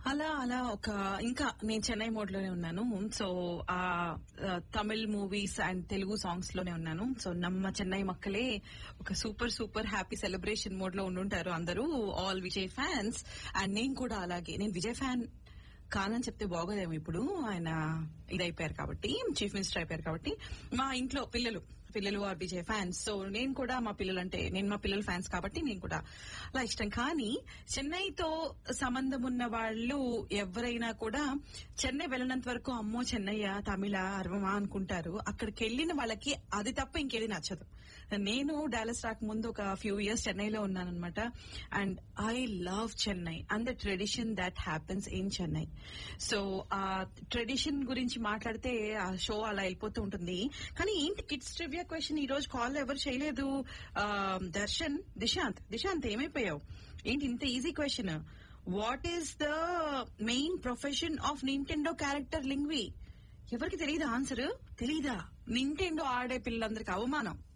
అలా అలా ఒక ఇంకా నేను చెన్నై మోడ్ లోనే ఉన్నాను so uh uh, Tamil movies and Telugu songs లోనే ఉన్నాను సో నమ్మ చెన్నై మక్కలే ఒక super super happy celebration mode లో ఉండుంటారు అందరూ ఆల్ విజయ్ ఫ్యాన్స్ అండ్ నేను కూడా అలాగే నేను విజయ్ ఫ్యాన్ కానని చెప్తే బాగోదేమో ఇప్పుడు ఆయన ఇదైపోయారు కాబట్టి చీఫ్ మినిస్టర్ అయిపోయారు కాబట్టి మా ఇంట్లో పిల్లలు పిల్లలు ఆర్ విజయ్ ఫ్యాన్స్ సో నేను కూడా మా పిల్లలు అంటే నేను మా పిల్లల ఫ్యాన్స్ కాబట్టి నేను కూడా అలా ఇష్టం కానీ చెన్నైతో సంబంధం ఉన్న వాళ్ళు ఎవరైనా కూడా చెన్నై వెళ్ళినంత వరకు అమ్మో చెన్నయ్య తమిళ అరవమా అనుకుంటారు అక్కడికి వెళ్ళిన వాళ్ళకి అది తప్ప ఇంకేది నచ్చదు నేను డాలస్ రాక ముందు ఒక ఫ్యూ ఇయర్స్ చెన్నైలో ఉన్నానన్నమాట and I love Chennai and the tradition that happens in Chennai so uh tradition గురించి మాట్లాడితే ఆ షో అలా వెళ్ళిపోతూ ఉంటుంది కానీ ఏంటి కిడ్స్ ట్రివియా క్వశ్చన్ ఈ రోజు కాల్ ఎవరు చేయలేదు ఆ, దర్శన్ దిశాంత్ దిశాంత్ ఏమైపోయావు ఏంటి ఇంత easy question what is the main profession of Nintendo character లింగ్వి ఎవరికి తెలియదా ఆన్సర్ తెలీదా నింటెండో ఆడే పిల్లలందరికి అవమానం